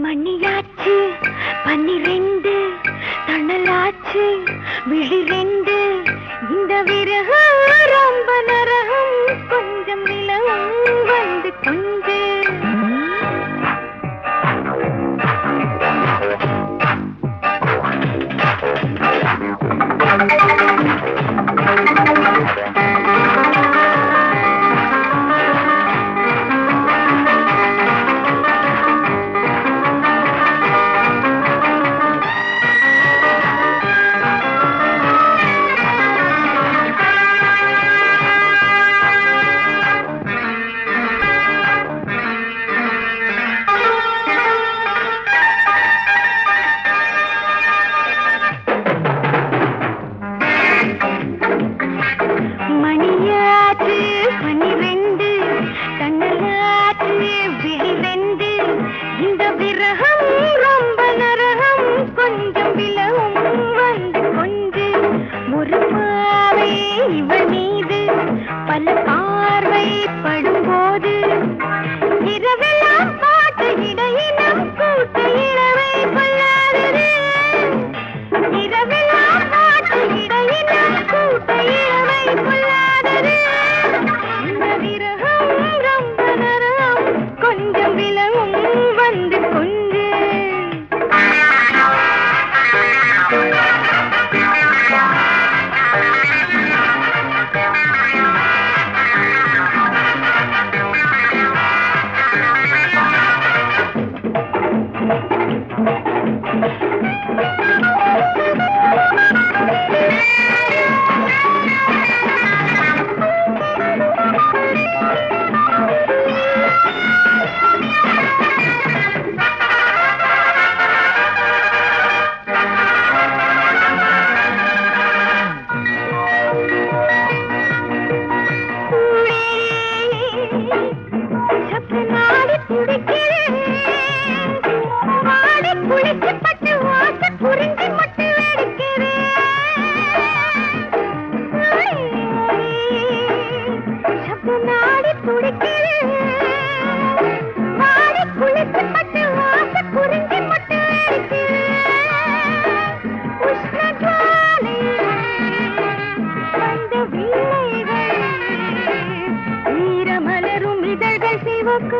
மணியாச்சு பன்னிரெண்டு தணலாச்சு விழி ரெண்டு இந்த விரகம் ரொம்ப நரகம் கொஞ்சம் நிலவும் வந்து கொஞ்சு மணியாச்சு பன்னிரெண்டு தன்னலாச்சு விழி ரெண்டு இந்த விரகம் ரொம்ப நரகம் கொஞ்சம் விலவும் வந்து கொஞ்சு ஒரு பாவை இவள் மீது பல பார்வை படும்போது இரவெல்லாம் பாட்டு இடையினம் கூட்ட இளவை கொள்ளாதது இரவெல்லாம் பாட்டு இடையினம் கூட்ட இளவை கொள்ளாதது இந்த விரகம் ரொம்ப நரம் கொஞ்சம் விலவும் வந்து கொஞ்சு சப்தநாடி துடிக்கிறேன். வாடி குளிச்சு பட்டு வாச புரிஞ்சு மட்டு வெடிக்கிறேன். சப்தநாடி துடிக்கிறேன். வாடி குளிச்சு பட்டு வாச புரிஞ்சு மட்டு வெடிக்கிறேன். உஷ்ணஜுவாலை வந்த வீணைகள் ஈரமலரும் இதழ்கள் சிவக்க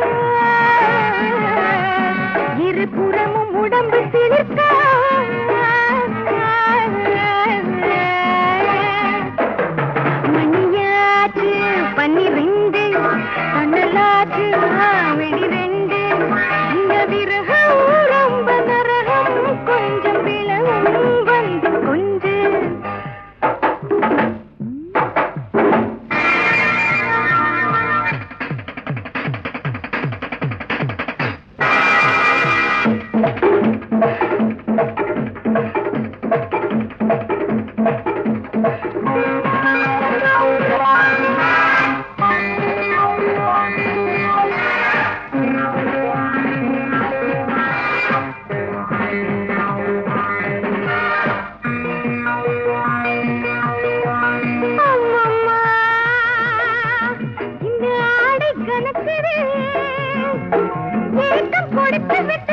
இருபுறமும் உடம்பு சிலிர்க்க மணியாச்சு பன்னிரெண்டு தன்னலாச்சு வெடி ரெண்டு இந்த விரகம் ரொம்ப நரகம் கொஞ்சம் விலகும் வந்து கொஞ்சு அம்மம்மா, இந்த ஆடை கணக்குது ஏக்கம் கொடுத்து விட்டு